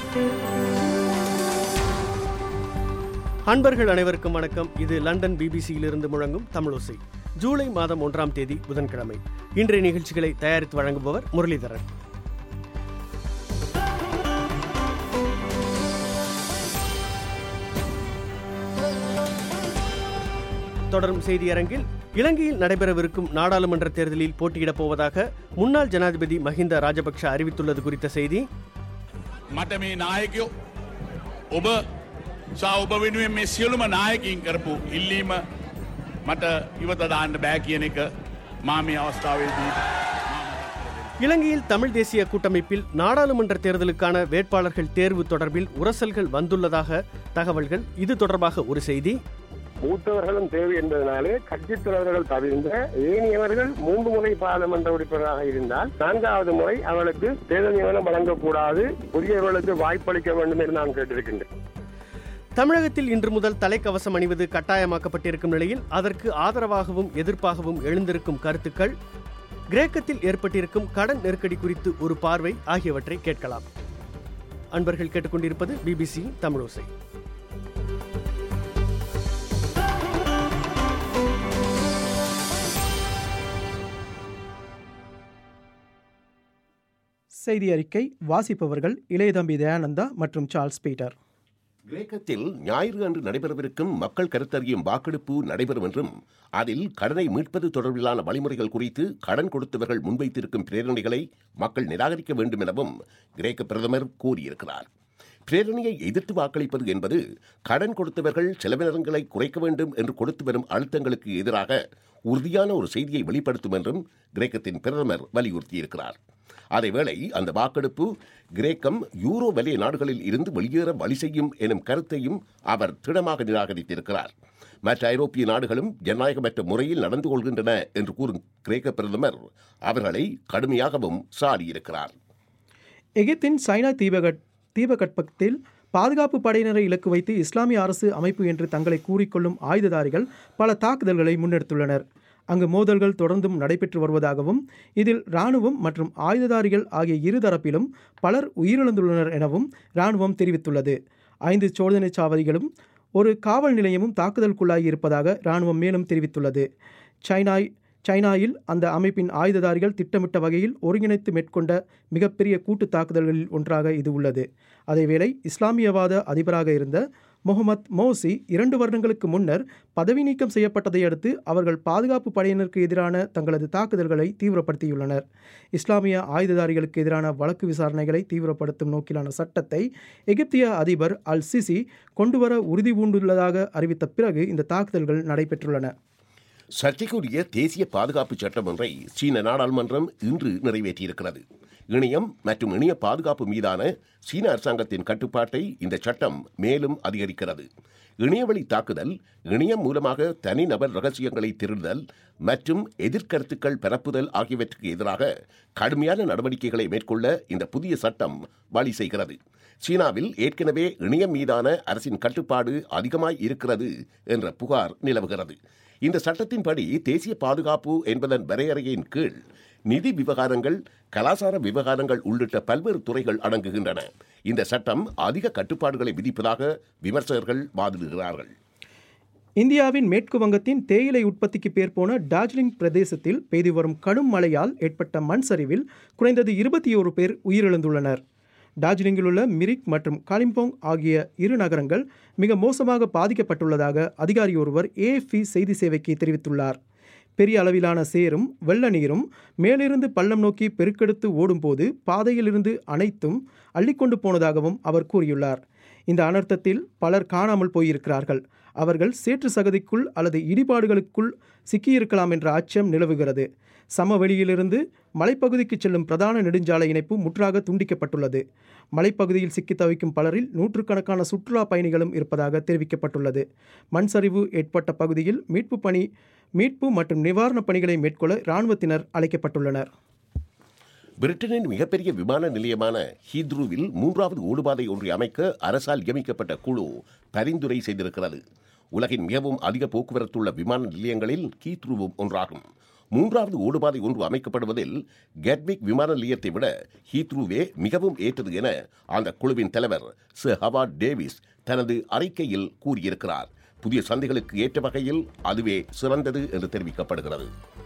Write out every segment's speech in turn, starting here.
அன்பர்கள் அனைவருக்கும் வணக்கம் இது லண்டன் பிபிசியிலிருந்து முழங்கும் தமிழோசை ஜூலை மாதம் ஒன்றாம் தேதி புதன்கிழமை இன்றைய நிகழ்ச்சிகளை தயாரித்து வழங்குபவர் முரளிதரன் தொடரும் செய்தியரங்கில் இலங்கையில் நடைபெறவிருக்கும் நாடாளுமன்ற தேர்தலில் போட்டியிடப் போவதாக முன்னாள் ஜனாதிபதி மஹிந்த ராஜபக்ஷ அறிவித்துள்ளது குறித்த செய்தி මට මේ නායකයෝ ඔබ සා ඔබ වෙනුවෙන් මේ සියලුම නායකින් කරපු ඉල්ලීම මට ඉවත දාන්න බෑ කියන එක මා මේ අවස්ථාවේදී இலங்கையில் தமிழ் தேசிய கூட்டமைப்பில் நாடாளுமன்ற தேர்தலுக்கான வேட்பாளர்கள் தேர்வு தொடர்பில் உரசல்கள் வந்துள்ளதாக தகவல்கள் இது தொடர்பாக ஒரு செய்தி மூத்தவர்களும் தேவை என்பதனாலே கட்சித் தலைவர்கள் தவிர்ந்த ஏனையவர்கள் மூன்று முறை பாராளுமன்ற உறுப்பினராக இருந்தால் நான்காவது முறை அவர்களுக்கு தேர்தல் நியமனம் வழங்கக்கூடாது புதியவர்களுக்கு வாய்ப்பளிக்க வேண்டும் என்று நான் கேட்டிருக்கின்றேன் தமிழகத்தில் இன்று முதல் தலைக்கவசம் அணிவது கட்டாயமாக்கப்பட்டிருக்கும் நிலையில் அதற்கு ஆதரவாகவும் எதிர்ப்பாகவும் எழுந்திருக்கும் கருத்துக்கள் கிரேக்கத்தில் ஏற்பட்டிருக்கும் கடன் நெருக்கடி குறித்து ஒரு பார்வை ஆகியவற்றை கேட்கலாம் அன்பர்கள் கேட்டுக்கொண்டிருப்பது பிபிசி தமிழோசை செய்தி அறிக்கை வாசிப்பவர்கள் இளையதம்பி தயானந்தா மற்றும் சார்ல்ஸ் பீட்டர் கிரேக்கத்தில் ஞாயிறு அன்று நடைபெறவிருக்கும் மக்கள் கருத்தறியும் வாக்கெடுப்பு நடைபெறும் என்றும் அதில் கடனை மீட்பது தொடர்பிலான வழிமுறைகள் குறித்து கடன் கொடுத்தவர்கள் முன்வைத்திருக்கும் பிரேரணைகளை மக்கள் நிராகரிக்க வேண்டும் எனவும் கிரேக்க பிரதமர் கூறியிருக்கிறார் பிரேரணையை எதிர்த்து வாக்களிப்பது என்பது கடன் கொடுத்தவர்கள் செலவினங்களை குறைக்க வேண்டும் என்று கொடுத்து வரும் அழுத்தங்களுக்கு எதிராக உறுதியான ஒரு செய்தியை வெளிப்படுத்தும் என்றும் கிரேக்கத்தின் பிரதமர் வலியுறுத்தியிருக்கிறார் அதேவேளை அந்த வாக்கெடுப்பு கிரேக்கம் யூரோ வலய நாடுகளில் இருந்து வெளியேற வழி செய்யும் எனும் கருத்தையும் அவர் திடமாக நிராகரித்திருக்கிறார் மற்ற ஐரோப்பிய நாடுகளும் ஜனநாயகமற்ற முறையில் நடந்து கொள்கின்றன என்று கூறும் கிரேக்க பிரதமர் அவர்களை கடுமையாகவும் சாடியிருக்கிறார் எகிப்தின் சைனா தீபகட் தீபகற்பத்தில் பாதுகாப்பு படையினரை இலக்கு வைத்து இஸ்லாமிய அரசு அமைப்பு என்று தங்களை கூறிக்கொள்ளும் ஆயுததாரிகள் பல தாக்குதல்களை முன்னெடுத்துள்ளனர் அங்கு மோதல்கள் தொடர்ந்தும் நடைபெற்று வருவதாகவும் இதில் இராணுவம் மற்றும் ஆயுததாரிகள் ஆகிய இருதரப்பிலும் பலர் உயிரிழந்துள்ளனர் எனவும் இராணுவம் தெரிவித்துள்ளது ஐந்து சோதனை சாவடிகளும் ஒரு காவல் நிலையமும் தாக்குதலுக்குள்ளாகி இருப்பதாக இராணுவம் மேலும் தெரிவித்துள்ளது சைனாய் சைனாயில் அந்த அமைப்பின் ஆயுததாரிகள் திட்டமிட்ட வகையில் ஒருங்கிணைத்து மேற்கொண்ட மிகப்பெரிய கூட்டு தாக்குதல்களில் ஒன்றாக இது உள்ளது அதேவேளை இஸ்லாமியவாத அதிபராக இருந்த முகமத் மோசி இரண்டு வருடங்களுக்கு முன்னர் பதவி நீக்கம் செய்யப்பட்டதை அடுத்து அவர்கள் பாதுகாப்பு படையினருக்கு எதிரான தங்களது தாக்குதல்களை தீவிரப்படுத்தியுள்ளனர் இஸ்லாமிய ஆயுததாரிகளுக்கு எதிரான வழக்கு விசாரணைகளை தீவிரப்படுத்தும் நோக்கிலான சட்டத்தை எகிப்திய அதிபர் அல் சிசி கொண்டுவர உறுதி பூண்டுள்ளதாக அறிவித்த பிறகு இந்த தாக்குதல்கள் நடைபெற்றுள்ளன சர்ச்சைக்குரிய தேசிய பாதுகாப்பு சட்டம் ஒன்றை சீன நாடாளுமன்றம் இன்று நிறைவேற்றியிருக்கிறது இணையம் மற்றும் இணைய பாதுகாப்பு மீதான சீன அரசாங்கத்தின் கட்டுப்பாட்டை இந்த சட்டம் மேலும் அதிகரிக்கிறது இணையவழி தாக்குதல் இணையம் மூலமாக தனிநபர் ரகசியங்களை திருடுதல் மற்றும் எதிர்கருத்துக்கள் பரப்புதல் ஆகியவற்றுக்கு எதிராக கடுமையான நடவடிக்கைகளை மேற்கொள்ள இந்த புதிய சட்டம் வழி செய்கிறது சீனாவில் ஏற்கனவே இணையம் மீதான அரசின் கட்டுப்பாடு அதிகமாய் இருக்கிறது என்ற புகார் நிலவுகிறது இந்த சட்டத்தின்படி தேசிய பாதுகாப்பு என்பதன் வரையறையின் கீழ் நிதி விவகாரங்கள் கலாசார விவகாரங்கள் உள்ளிட்ட பல்வேறு துறைகள் அடங்குகின்றன இந்த சட்டம் அதிக கட்டுப்பாடுகளை விதிப்பதாக விமர்சகர்கள் வாதிடுகிறார்கள் இந்தியாவின் மேற்கு வங்கத்தின் தேயிலை உற்பத்திக்கு பேர் போன டார்ஜிலிங் பிரதேசத்தில் பெய்து வரும் கடும் மழையால் ஏற்பட்ட மண் சரிவில் குறைந்தது இருபத்தி ஓரு பேர் உயிரிழந்துள்ளனர் டார்ஜிலிங்கில் உள்ள மிரிக் மற்றும் காலிம்போங் ஆகிய இரு நகரங்கள் மிக மோசமாக பாதிக்கப்பட்டுள்ளதாக அதிகாரி ஒருவர் ஏஎஃப்பி செய்தி சேவைக்கு தெரிவித்துள்ளார் பெரிய அளவிலான சேரும் வெள்ள நீரும் மேலிருந்து பள்ளம் நோக்கி பெருக்கெடுத்து ஓடும்போது பாதையிலிருந்து அனைத்தும் அள்ளிக்கொண்டு போனதாகவும் அவர் கூறியுள்ளார் இந்த அனர்த்தத்தில் பலர் காணாமல் போயிருக்கிறார்கள் அவர்கள் சேற்று சகதிக்குள் அல்லது இடிபாடுகளுக்குள் சிக்கியிருக்கலாம் என்ற அச்சம் நிலவுகிறது சமவெளியிலிருந்து மலைப்பகுதிக்கு செல்லும் பிரதான நெடுஞ்சாலை இணைப்பு முற்றாக துண்டிக்கப்பட்டுள்ளது மலைப்பகுதியில் சிக்கி தவிக்கும் பலரில் நூற்றுக்கணக்கான சுற்றுலா பயணிகளும் இருப்பதாக தெரிவிக்கப்பட்டுள்ளது மண் சரிவு ஏற்பட்ட பகுதியில் மீட்பு பணி மீட்பு மற்றும் நிவாரணப் பணிகளை மேற்கொள்ள இராணுவத்தினர் அழைக்கப்பட்டுள்ளனர் பிரிட்டனின் மிகப்பெரிய விமான நிலையமான ஹீத்ரூவில் மூன்றாவது ஓடுபாதை ஒன்றை அமைக்க அரசால் நியமிக்கப்பட்ட குழு பரிந்துரை செய்திருக்கிறது உலகின் மிகவும் அதிக போக்குவரத்துள்ள விமான நிலையங்களில் ஹீத்ரூவும் ஒன்றாகும் மூன்றாவது ஓடுபாதை ஒன்று அமைக்கப்படுவதில் கெட்விக் விமான நிலையத்தை விட ஹீத்ரூவே மிகவும் ஏற்றது என அந்த குழுவின் தலைவர் சர் ஹவார்ட் டேவிஸ் தனது அறிக்கையில் கூறியிருக்கிறார் புதிய சந்தைகளுக்கு ஏற்ற வகையில் அதுவே சிறந்தது என்று தெரிவிக்கப்படுகிறது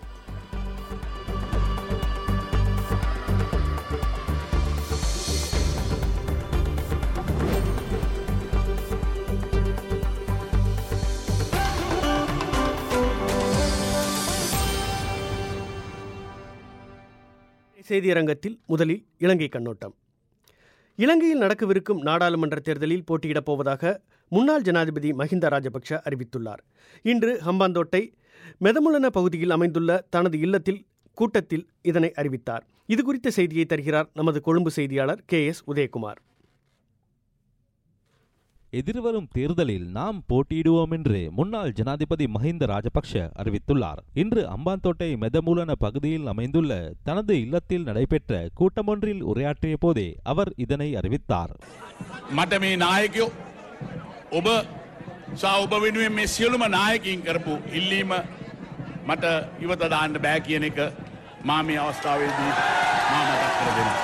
செய்தியரங்கத்தில் முதலில் இலங்கை கண்ணோட்டம் இலங்கையில் நடக்கவிருக்கும் நாடாளுமன்ற தேர்தலில் போட்டியிடப் போவதாக முன்னாள் ஜனாதிபதி மஹிந்த ராஜபக்ஷ அறிவித்துள்ளார் இன்று ஹம்பாந்தோட்டை மெதமுலன பகுதியில் அமைந்துள்ள தனது இல்லத்தில் கூட்டத்தில் இதனை அறிவித்தார் இது குறித்த செய்தியை தருகிறார் நமது கொழும்பு செய்தியாளர் கே எஸ் உதயகுமார் எதிர்வரும் தேர்தலில் நாம் போட்டியிடுவோம் என்று முன்னாள் ஜனாதிபதி மஹிந்த ராஜபக்ஷ அறிவித்துள்ளார் இன்று அம்பாந்தோட்டை மெதமூலன பகுதியில் அமைந்துள்ள தனது இல்லத்தில் நடைபெற்ற கூட்டமொன்றில் உரையாற்றிய போதே அவர் இதனை அறிவித்தார் මට මේ නායකයෝ ඔබ සා ඔබ වෙනුවෙන් මේ සියලුම නායකින් කරපු ඉල්ලීම මට ඉවත දාන්න බෑ කියන එක මා මේ අවස්ථාවේදී මා මතක් කර දෙනවා.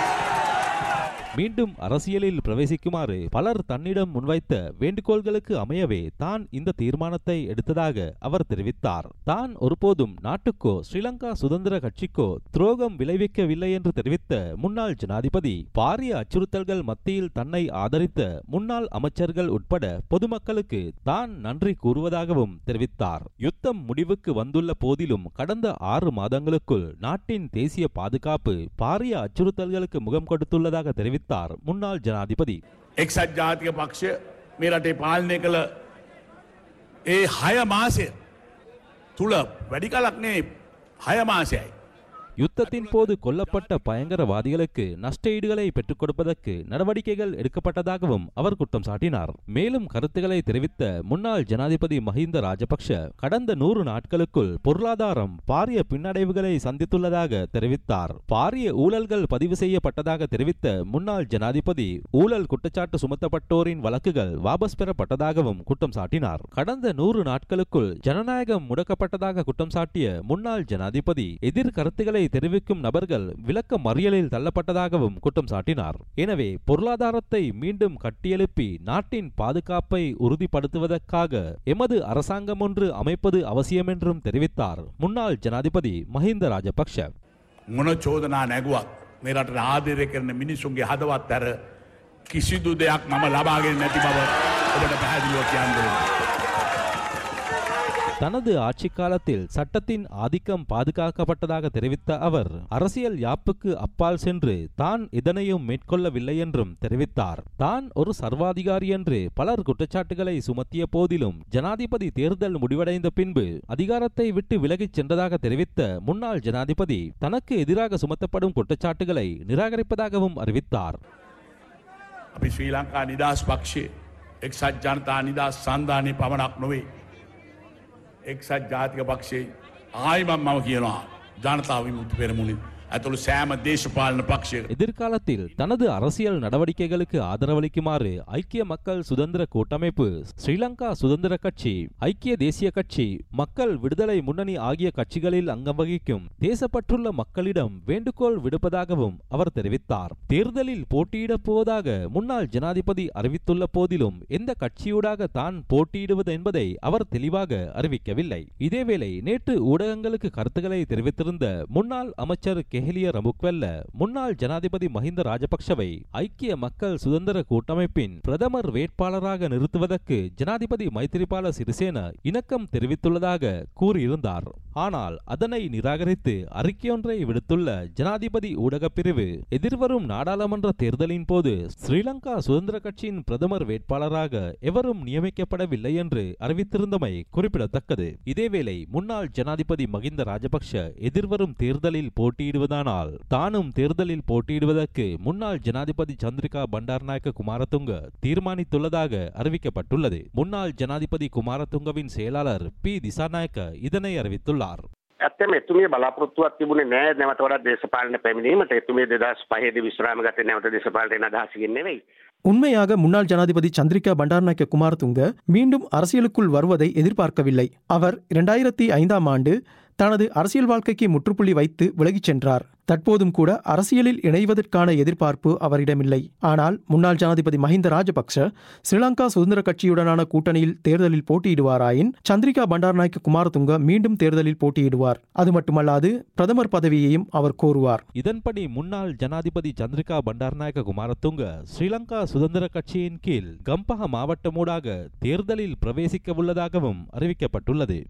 மீண்டும் அரசியலில் பிரவேசிக்குமாறு பலர் தன்னிடம் முன்வைத்த வேண்டுகோள்களுக்கு அமையவே தான் இந்த தீர்மானத்தை எடுத்ததாக அவர் தெரிவித்தார் தான் ஒருபோதும் நாட்டுக்கோ ஸ்ரீலங்கா சுதந்திர கட்சிக்கோ துரோகம் விளைவிக்கவில்லை என்று தெரிவித்த முன்னாள் ஜனாதிபதி பாரிய அச்சுறுத்தல்கள் மத்தியில் தன்னை ஆதரித்த முன்னாள் அமைச்சர்கள் உட்பட பொதுமக்களுக்கு தான் நன்றி கூறுவதாகவும் தெரிவித்தார் யுத்தம் முடிவுக்கு வந்துள்ள போதிலும் கடந்த ஆறு மாதங்களுக்குள் நாட்டின் தேசிய பாதுகாப்பு பாரிய அச்சுறுத்தல்களுக்கு முகம் கொடுத்துள்ளதாக தெரிவித்தார் முன்னாள் ஜனாதிபதி එක්සත් ජාතික පක්ෂය මේ රටේ පාලනය කළ ඒ හය මාසය තුළ වැඩි කලක් නේ හය මාසයයි. யுத்தத்தின் போது கொல்லப்பட்ட பயங்கரவாதிகளுக்கு நஷ்டஈடுகளை பெற்றுக் கொடுப்பதற்கு நடவடிக்கைகள் எடுக்கப்பட்டதாகவும் அவர் குற்றம் சாட்டினார் மேலும் கருத்துக்களை தெரிவித்த முன்னாள் ஜனாதிபதி மஹிந்த ராஜபக்ஷ கடந்த நூறு நாட்களுக்குள் பொருளாதாரம் பாரிய பின்னடைவுகளை சந்தித்துள்ளதாக தெரிவித்தார் பாரிய ஊழல்கள் பதிவு செய்யப்பட்டதாக தெரிவித்த முன்னாள் ஜனாதிபதி ஊழல் குற்றச்சாட்டு சுமத்தப்பட்டோரின் வழக்குகள் வாபஸ் பெறப்பட்டதாகவும் குற்றம் சாட்டினார் கடந்த நூறு நாட்களுக்குள் ஜனநாயகம் முடக்கப்பட்டதாக குற்றம் சாட்டிய முன்னாள் ஜனாதிபதி எதிர் கருத்துக்களை தெரிவிக்கும் நபர்கள் விளக்க மறியலில் தள்ளப்பட்டதாகவும் குற்றம் சாட்டினார் எனவே பொருளாதாரத்தை மீண்டும் கட்டியெழுப்பி நாட்டின் பாதுகாப்பை உறுதிப்படுத்துவதற்காக எமது அரசாங்கம் ஒன்று அமைப்பது அவசியம் என்றும் தெரிவித்தார் முன்னாள் ஜனாதிபதி மஹிந்த ராஜபக்ஷ මොන චෝදනා නැගුවත් මේ රටට ආදරය කරන මිනිසුන්ගේ හදවත් ඇර කිසිදු දෙයක් මම ලබාගෙන නැති බව ඔබට පැහැදිලිව කියන්න ඕනේ. தனது ஆட்சி காலத்தில் சட்டத்தின் ஆதிக்கம் பாதுகாக்கப்பட்டதாக தெரிவித்த அவர் அரசியல் யாப்புக்கு அப்பால் சென்று தான் இதனையும் மேற்கொள்ளவில்லை என்றும் தெரிவித்தார் தான் ஒரு சர்வாதிகாரி என்று பலர் குற்றச்சாட்டுகளை சுமத்திய போதிலும் ஜனாதிபதி தேர்தல் முடிவடைந்த பின்பு அதிகாரத்தை விட்டு விலகிச் சென்றதாக தெரிவித்த முன்னாள் ஜனாதிபதி தனக்கு எதிராக சுமத்தப்படும் குற்றச்சாட்டுகளை நிராகரிப்பதாகவும் அறிவித்தார் අපි ශ්‍රී ලංකා නිදහස් පක්ෂය එක්සත් ජනතා නිදහස් සන්ධානය පමණක් නොවේ. එක්සත් ජාතික පක්ෂයේ ආයිමම් මම කියනවා ජනතාව විමුක්ති පෙරමුණින් ඇතුළු සෑම දේශපාලන පක්ෂය எதிர்காலத்தில் தனது அரசியல் நடவடிக்கைகளுக்கு ஆதரவளிக்குமாறு ஐக்கிய மக்கள் சுதந்திர கூட்டமைப்பு ஸ்ரீலங்கா சுதந்திர கட்சி ஐக்கிய தேசிய கட்சி மக்கள் விடுதலை முன்னணி ஆகிய கட்சிகளில் அங்கம் வகிக்கும் தேசப்பற்றுள்ள மக்களிடம் வேண்டுகோள் விடுப்பதாகவும் அவர் தெரிவித்தார் தேர்தலில் போட்டியிடப் போவதாக முன்னாள் ஜனாதிபதி அறிவித்துள்ள போதிலும் எந்த கட்சியூடாக தான் போட்டியிடுவது என்பதை அவர் தெளிவாக அறிவிக்கவில்லை இதேவேளை நேற்று ஊடகங்களுக்கு கருத்துக்களை தெரிவித்திருந்த முன்னாள் அமைச்சர் கெஹலிய ரமுக்வெல்ல முன்னாள் ஜனாதிபதி மஹிந்த ராஜபக்ஷவை ஐக்கிய மக்கள் சுதந்திர கூட்டமைப்பின் பிரதமர் வேட்பாளராக நிறுத்துவதற்கு ஜனாதிபதி மைத்திரிபால சிறிசேன இணக்கம் தெரிவித்துள்ளதாக கூறியிருந்தார் ஆனால் அதனை நிராகரித்து அறிக்கையொன்றை விடுத்துள்ள ஜனாதிபதி ஊடகப் பிரிவு எதிர்வரும் நாடாளுமன்ற தேர்தலின் போது ஸ்ரீலங்கா சுதந்திர கட்சியின் பிரதமர் வேட்பாளராக எவரும் நியமிக்கப்படவில்லை என்று அறிவித்திருந்தமை குறிப்பிடத்தக்கது இதேவேளை முன்னாள் ஜனாதிபதி மகிந்த ராஜபக்ஷ எதிர்வரும் தேர்தலில் போட்டியிடுவதானால் தானும் தேர்தலில் போட்டியிடுவதற்கு முன்னாள் ஜனாதிபதி சந்திரிகா பண்டார்நாயக்க குமாரதுங்க தீர்மானித்துள்ளதாக அறிவிக்கப்பட்டுள்ளது முன்னாள் ஜனாதிபதி குமாரதுங்கவின் செயலாளர் பி திசாநாயக்க இதனை அறிவித்துள்ளார் ඇත්තම එතුමිය බලාපොරොත්තුවක් තිබුණේ නෑ නැවත වඩා දේශපාලන පැමිණීමට එතුමිය දෙදස් පහේදී විශ්‍රාම ගත නැවත දේශපාලනයට අදහසකින් නෙවෙයි. உண்மையாக முன்னாள் ஜனாதிபதி சந்திரிகா பண்டார்நாயக்க குமாரதுங்க மீண்டும் அரசியலுக்குள் வருவதை எதிர்பார்க்கவில்லை அவர் இரண்டாயிரத்தி ஐந்தாம் ஆண்டு தனது அரசியல் வாழ்க்கைக்கு முற்றுப்புள்ளி வைத்து விலகிச் சென்றார் தற்போதும் கூட அரசியலில் இணைவதற்கான எதிர்பார்ப்பு அவரிடமில்லை ஆனால் முன்னாள் ஜனாதிபதி மஹிந்த ராஜபக்ஷ ஸ்ரீலங்கா சுதந்திர கட்சியுடனான கூட்டணியில் தேர்தலில் போட்டியிடுவாராயின் சந்திரிகா பண்டாரநாயக்க குமாரதுங்க மீண்டும் தேர்தலில் போட்டியிடுவார் அது மட்டுமல்லாது பிரதமர் பதவியையும் அவர் கோருவார் இதன்படி முன்னாள் ஜனாதிபதி சந்திரிகா பண்டாரநாயக்க குமாரதுங்க ஸ்ரீலங்கா சுதந்திர கட்சியின் கீழ் கம்பஹ மாவட்டமூடாக தேர்தலில் பிரவேசிக்க உள்ளதாகவும் அறிவிக்கப்பட்டுள்ளது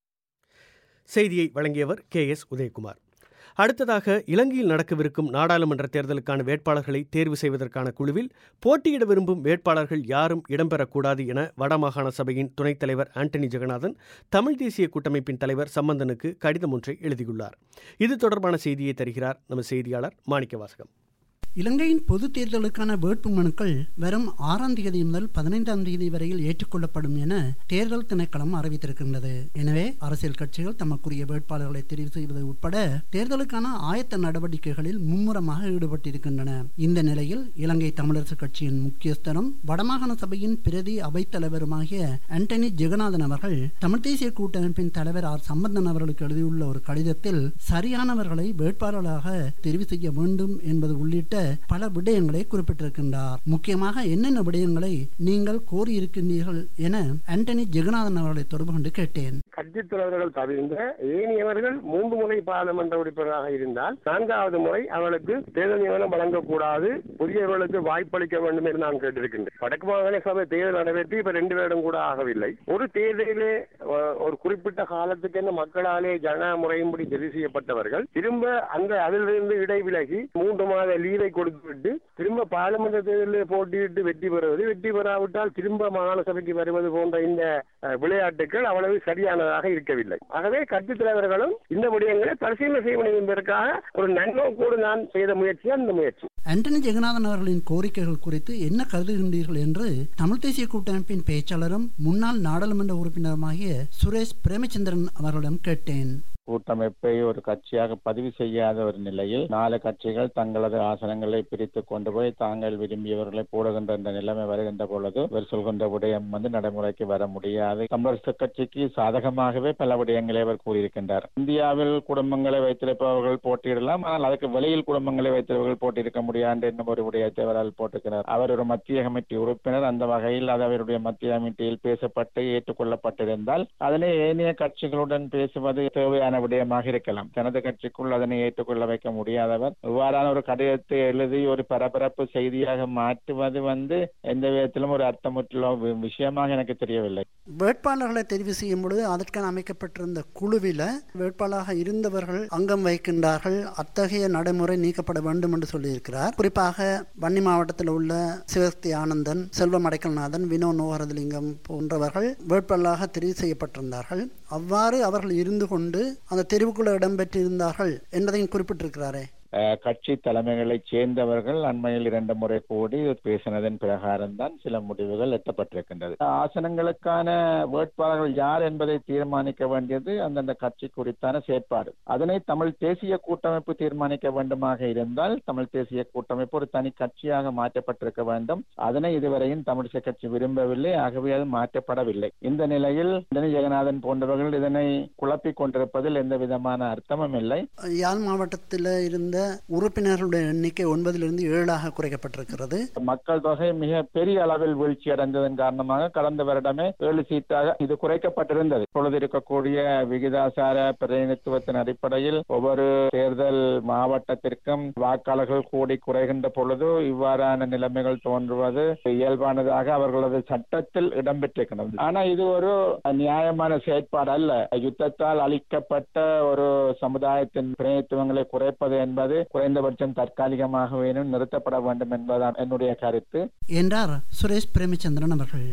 செய்தியை வழங்கியவர் கே எஸ் உதயகுமார் அடுத்ததாக இலங்கையில் நடக்கவிருக்கும் நாடாளுமன்ற தேர்தலுக்கான வேட்பாளர்களை தேர்வு செய்வதற்கான குழுவில் போட்டியிட விரும்பும் வேட்பாளர்கள் யாரும் இடம்பெறக்கூடாது என வடமாகாண சபையின் துணைத் தலைவர் ஆண்டனி ஜெகநாதன் தமிழ் தேசிய கூட்டமைப்பின் தலைவர் சம்பந்தனுக்கு கடிதம் ஒன்றை எழுதியுள்ளார் இது தொடர்பான செய்தியை தருகிறார் நமது செய்தியாளர் மாணிக்கவாசகம் இலங்கையின் பொது தேர்தலுக்கான வேட்பு மனுக்கள் வரும் ஆறாம் தேதி முதல் பதினைந்தாம் தேதி வரையில் ஏற்றுக்கொள்ளப்படும் என தேர்தல் திணைக்களம் அறிவித்திருக்கின்றது எனவே அரசியல் கட்சிகள் தமக்குரிய வேட்பாளர்களை தெரிவு செய்வது உட்பட தேர்தலுக்கான ஆயத்த நடவடிக்கைகளில் மும்முரமாக ஈடுபட்டிருக்கின்றன இந்த நிலையில் இலங்கை தமிழரசு கட்சியின் முக்கியஸ்தரும் வடமாகாண சபையின் பிரதி அவைத்தலைவருமாகிய ஆண்டனி ஜெகநாதன் அவர்கள் தமிழ் தேசிய கூட்டமைப்பின் தலைவர் ஆர் சம்பந்தன் அவர்களுக்கு எழுதியுள்ள ஒரு கடிதத்தில் சரியானவர்களை வேட்பாளர்களாக தெரிவு செய்ய வேண்டும் என்பது உள்ளிட்ட பல விடயங்களை குறிப்பிட்டிருக்கின்றார் முக்கியமாக என்னென்ன விடயங்களை நீங்கள் கோரியிருக்கின்றீர்கள் என ஆண்டனி ஜெகநாதன் அவர்களை தொடர்பு கொண்டு கேட்டேன் கட்சித் தலைவர்கள் தவிர்ந்த ஏனையவர்கள் மூன்று முறை பாராளுமன்ற உறுப்பினராக இருந்தால் நான்காவது முறை அவர்களுக்கு தேர்தல் நியமனம் வழங்கக்கூடாது புதியவர்களுக்கு வாய்ப்பளிக்க வேண்டும் என்று நான் கேட்டிருக்கின்றேன் வடக்கு மாகாண சபை தேர்தல் நடைபெற்று இப்ப ரெண்டு வருடம் கூட ஆகவில்லை ஒரு தேர்தலிலே அஹ், ஒரு குறிப்பிட்ட காலத்துக்கு என்ன மக்களாலே ஜன முறையின்படி தெரிவு செய்யப்பட்டவர்கள் திரும்ப அந்த அதிலிருந்து இடைவிலகி மூன்று மாத லீவை கொடுத்துவிட்டு திரும்ப பாராளுமன்ற தேர்தலில் போட்டியிட்டு வெற்றி பெறுவது வெற்றி பெறாவிட்டால் திரும்ப மாகாண சபைக்கு வருவது போன்ற இந்த அஹ், விளையாட்டுகள் அவ்வளவு சரியானதாக இருக்கவில்லை ஆகவே கட்சித் தலைவர்களும் இந்த விடயங்களை பரிசீலனை செய்ய வேண்டும் என்பதற்காக ஒரு நன்னோக்கோடு நான் செய்த முயற்சி அந்த முயற்சி ஆண்டனி ஜெகநாதன் அவர்களின் கோரிக்கைகள் குறித்து என்ன கருதுகின்றீர்கள் என்று தமிழ் தேசிய கூட்டமைப்பின் பேச்சாளரும் முன்னாள் நாடாளுமன்ற உறுப்பினருமாகிய சுரேஷ் பிரேமச்சந்திரன் அவர்களிடம் கேட்டேன் கூட்டமைப்பை ஒரு கட்சியாக பதிவு செய்யாத ஒரு நிலையில் நாலு கட்சிகள் தங்களது ஆசனங்களை பிரித்து கொண்டு போய் தாங்கள் விரும்பியவர்களை போடுகின்ற இந்த நிலைமை வருகின்ற பொழுது இவர் சொல்கின்ற விடயம் வந்து நடைமுறைக்கு வர முடியாது தமிழரசு கட்சிக்கு சாதகமாகவே பல விடயங்களை அவர் கூறியிருக்கின்றார் இந்தியாவில் குடும்பங்களை வைத்திருப்பவர்கள் போட்டியிடலாம் ஆனால் அதுக்கு வெளியில் குடும்பங்களை வைத்திருப்பவர்கள் போட்டியிருக்க முடியாது என்னும் ஒரு விடயத்தை அவரால் போட்டிருக்கிறார் அவர் ஒரு மத்திய கமிட்டி உறுப்பினர் அந்த வகையில் அது அவருடைய மத்திய கமிட்டியில் பேசப்பட்டு ஏற்றுக்கொள்ளப்பட்டிருந்தால் அதனை ஏனைய கட்சிகளுடன் பேசுவது தேவையான விடயமாக இருக்கலாம் தனது கட்சிக்குள் அதனை ஏற்றுக்கொள்ள வைக்க முடியாதவர் இவ்வாறான ஒரு கடிதத்தை எழுதி ஒரு பரபரப்பு செய்தியாக மாற்றுவது வந்து எந்த விதத்திலும் ஒரு அர்த்தமுற்றுள்ள வி- விஷயமாக எனக்கு தெரியவில்லை வேட்பாளர்களை தெரிவு செய்யும் பொழுது அதற்கான அமைக்கப்பட்டிருந்த குழுவில் வேட்பாளராக இருந்தவர்கள் அங்கம் வைக்கின்றார்கள் அத்தகைய நடைமுறை நீக்கப்பட வேண்டும் என்று சொல்லியிருக்கிறார் குறிப்பாக வன்னி மாவட்டத்தில் உள்ள சிவஸ்தி ஆனந்தன் செல்வம் அடைக்கல்நாதன் வினோ நோகரதலிங்கம் போன்றவர்கள் வேட்பாளராக தெரிவு செய்யப்பட்டிருந்தார்கள் அவ்வாறு அவர்கள் இருந்து கொண்டு அந்த தெரிவுக்குள்ள இடம்பெற்றிருந்தார்கள் என்பதையும் குறிப்பிட்டிருக்கிறாரே அஹ், கட்சி தலைமைகளைச் சேர்ந்தவர்கள் அண்மையில் இரண்டு முறை கூடி பேசினதன் பிரகாரம் தான் சில முடிவுகள் எட்டப்பட்டிருக்கின்றது ஆசனங்களுக்கான வேட்பாளர்கள் யார் என்பதை தீர்மானிக்க வேண்டியது அந்தந்த கட்சி குறித்தான செயற்பாடு அதனை தமிழ் தேசிய கூட்டமைப்பு தீர்மானிக்க வேண்டுமாக இருந்தால் தமிழ் தேசிய கூட்டமைப்பு ஒரு தனி கட்சியாக மாற்றப்பட்டிருக்க வேண்டும் அதனை இதுவரையும் தமிழிசை கட்சி விரும்பவில்லை ஆகவே அது மாற்றப்படவில்லை இந்த நிலையில் இதனை ஜெகநாதன் போன்றவர்கள் இதனை குழப்பிக் கொண்டிருப்பதில் எந்த விதமான அர்த்தமும் இல்லை யாழ் மாவட்டத்தில் இருந்த உறுப்பினர்களுடைய எண்ணிக்கை ஒன்பதிலிருந்து ஏழாக குறைக்கப்பட்டிருக்கிறது மக்கள் தொகை மிக பெரிய அளவில் வீழ்ச்சி அடைந்ததன் காரணமாக கடந்த வருடமே ஏழு சீட்டாக இது குறைக்கப்பட்டிருந்தது இப்பொழுது இருக்கக்கூடிய விகிதாசார பிரதிநிதித்துவத்தின் அடிப்படையில் ஒவ்வொரு தேர்தல் மாவட்டத்திற்கும் வாக்காளர்கள் கூடி குறைகின்ற பொழுது இவ்வாறான நிலைமைகள் தோன்றுவது இயல்பானதாக அவர்களது சட்டத்தில் இடம்பெற்றிருக்கிறது ஆனா இது ஒரு நியாயமான செயற்பாடு அல்ல யுத்தத்தால் அளிக்கப்பட்ட ஒரு சமுதாயத்தின் பிரதிநிதித்துவங்களை குறைப்பது என்பது குறைந்தபட்சம் தற்காலிகமாகவேனும் நிறுத்தப்பட வேண்டும் என்பதுதான் என்னுடைய கருத்து என்றார் சுரேஷ் பிரேமச்சந்திரன் அவர்கள்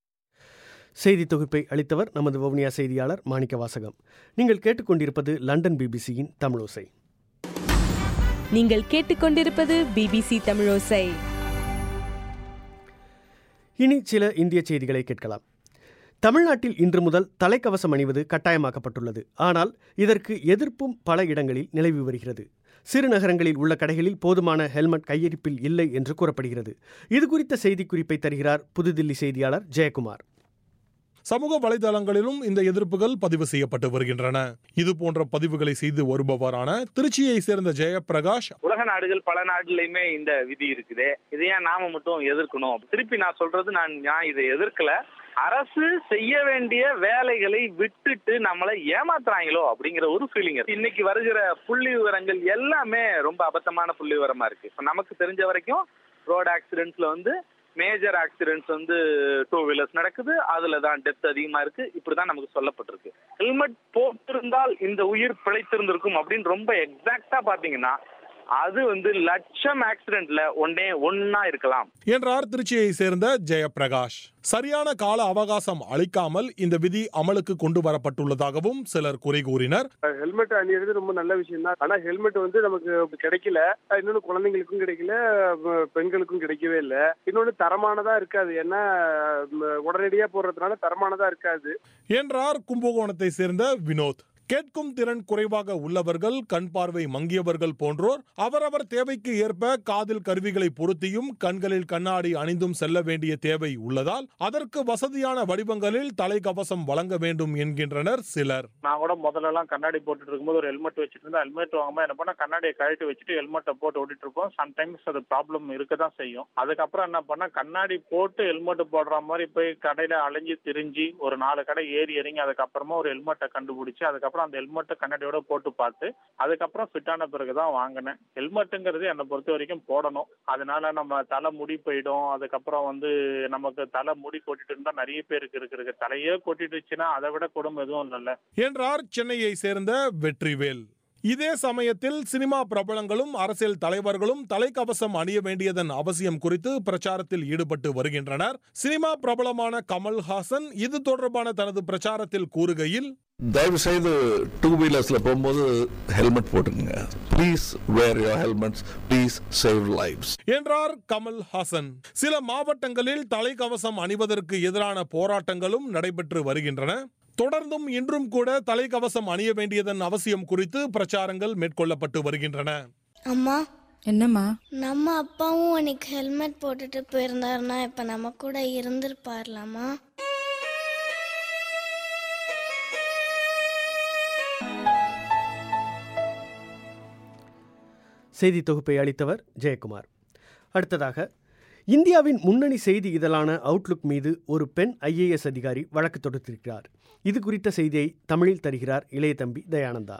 செய்தி தொகுப்பை அளித்தவர் நமது வவுனியா செய்தியாளர் மாணிக்க வாசகம் நீங்கள் கேட்டுக்கொண்டிருப்பது லண்டன் பிபிசியின் தமிழோசை நீங்கள் கேட்டுக்கொண்டிருப்பது பிபிசி தமிழோசை இனி சில இந்திய செய்திகளை கேட்கலாம் தமிழ்நாட்டில் இன்று முதல் தலைக்கவசம் அணிவது கட்டாயமாக்கப்பட்டுள்ளது ஆனால் இதற்கு எதிர்ப்பும் பல இடங்களில் நிலவி வருகிறது சிறு நகரங்களில் உள்ள கடைகளில் போதுமான ஹெல்மெட் கையிருப்பில் இல்லை என்று கூறப்படுகிறது இது குறித்த செய்திக்குறிப்பை தருகிறார் புதுதில்லி செய்தியாளர் ஜெயக்குமார் சமூக வலைதளங்களிலும் இந்த எதிர்ப்புகள் பதிவு செய்யப்பட்டு வருகின்றன இது போன்ற பதிவுகளை செய்து வருபவரான திருச்சியை சேர்ந்த ஜெயபிரகாஷ் உலக நாடுகள் பல நாடுலயுமே இந்த விதி இருக்குது இதை ஏன் நாம மட்டும் எதிர்க்கணும் திருப்பி நான் சொல்றது நான் நான் இதை எதிர்க்கல அரசு செய்ய வேண்டிய வேலைகளை விட்டுட்டு நம்மளை ஏமாத்துறாங்களோ அப்படிங்கிற ஒரு ஃபீலிங் இன்னைக்கு வருகிற புள்ளி விவரங்கள் எல்லாமே ரொம்ப அபத்தமான புள்ளி விவரமா இருக்கு இப்ப நமக்கு தெரிஞ்ச வரைக்கும் ரோடு ஆக்சிடென்ட்ஸ்ல வந்து மேஜர் ஆக்சிடென்ட்ஸ் வந்து டூ வீலர்ஸ் நடக்குது அதுல தான் டெத் அதிகமா இருக்கு இப்படிதான் நமக்கு சொல்லப்பட்டிருக்கு ஹெல்மெட் போட்டிருந்தால் இந்த உயிர் பிழைத்திருந்திருக்கும் அப்படின்னு ரொம்ப எக்ஸாக்டா பாத்தீங்கன்னா அது வந்து லட்சம் ஆக்சிடென்ட்ல ஒன்னே ஒன்னா இருக்கலாம் என்றார் திருச்சியை சேர்ந்த ஜெயபிரகாஷ் சரியான கால அவகாசம் அளிக்காமல் இந்த விதி அமலுக்கு கொண்டு வரப்பட்டுள்ளதாகவும் சிலர் குறை கூறினர் ஹெல்மெட் அணியிறது ரொம்ப நல்ல விஷயம் தான் ஆனா ஹெல்மெட் வந்து நமக்கு கிடைக்கல இன்னொன்னு குழந்தைங்களுக்கும் கிடைக்கல ம- பெண்களுக்கும் கிடைக்கவே இல்ல இன்னொன்னு தரமானதா இருக்காது ஏன்னா ம, உடனடியா போடுறதுனால தரமானதா இருக்காது என்றார் கும்பகோணத்தை சேர்ந்த வினோத் கேட்கும் திறன் குறைவாக உள்ளவர்கள் கண் பார்வை மங்கியவர்கள் போன்றோர் அவரவர் தேவைக்கு ஏற்ப காதில் கருவிகளை பொருத்தியும் கண்களில் கண்ணாடி அணிந்தும் செல்ல வேண்டிய தேவை உள்ளதால் அதற்கு வசதியான வடிவங்களில் தலைக்கவசம் வழங்க வேண்டும் என்கின்றனர் சிலர் நான் கூட முதல்ல எல்லாம் கண்ணாடி போட்டுட்டு இருக்கும்போது ஒரு ஹெல்மெட் வச்சுட்டு இருந்தா ஹெல்மெட் வாங்கும்போது என்ன பண்ணா கண்ணாடியை கழட்டி வச்சுட்டு ஹெல்மெட்டை போட்டு ஓட்டிட்டு இருப்போம் சம்டைம்ஸ் அது ப்ராப்ளம் இருக்க தான் செய்யும் அதுக்கப்புறம் என்ன பண்ணா கண்ணாடி போட்டு ஹெல்மெட் போடுற மாதிரி போய் கடையில அலைஞ்சு திரிஞ்சு ஒரு நாலு கடை ஏறி இறங்கி அதுக்கப்புறமா ஒரு ஹெல்மெட்டை கண்டுபிடிச்சு அதுக்கப்புறம் அந்த ஹெல்மெட்டை கண்ணாடியோட போட்டு பார்த்து அதுக்கப்புறம் ஃபிட்டான பிறகு தான் வாங்கினேன் ஹெல்மெட்டுங்கிறது என்னை பொறுத்த வரைக்கும் போடணும் அதனால நம்ம தலை முடி போயிடும் அதுக்கப்புறம் வந்து நமக்கு தலை முடி கொட்டிட்டு இருந்தா நிறைய பேருக்கு இருக்கு தலையே கொட்டிட்டுச்சுன்னா அதை விட கொடுமை எதுவும் இல்லைல்ல என்றார் சென்னையை சேர்ந்த வெற்றிவேல் இதே சமயத்தில் சினிமா பிரபலங்களும் அரசியல் தலைவர்களும் தலைக்கவசம் அணிய வேண்டியதன் அவசியம் குறித்து பிரச்சாரத்தில் ஈடுபட்டு வருகின்றனர் சினிமா பிரபலமான கமல்ஹாசன் இது தொடர்பான தனது பிரச்சாரத்தில் கூறுகையில் தயவு செய்து டூ வீலர்ஸ்ல போகும்போது ஹெல்மெட் போட்டுங்க please wear your helmets please save lives என்றார் கமல் ஹாசன் சில மாவட்டங்களில் தலைக்கவசம் அணிவதற்கு எதிரான போராட்டங்களும் நடைபெற்று வருகின்றன தொடர்ந்தும் இன்றும் கூட தலைக்கவசம் அணிய வேண்டியதன் அவசியம் குறித்து பிரச்சாரங்கள் மேற்கொள்ளப்பட்டு வருகின்றன அம்மா என்னம்மா நம்ம அப்பாவும் அன்னைக்கு ஹெல்மெட் போட்டுட்டு போயிருந்தாருன்னா இப்ப நம்ம கூட இருந்திருப்பார்லாமா செய்தி தொகுப்பை அளித்தவர் ஜெயக்குமார் அடுத்ததாக இந்தியாவின் முன்னணி செய்தி இதழான அவுட்லுக் மீது ஒரு பெண் ஐஏஎஸ் அதிகாரி வழக்கு தொடுத்திருக்கிறார் இது குறித்த செய்தியை தமிழில் தருகிறார் இளைய தம்பி தயானந்தா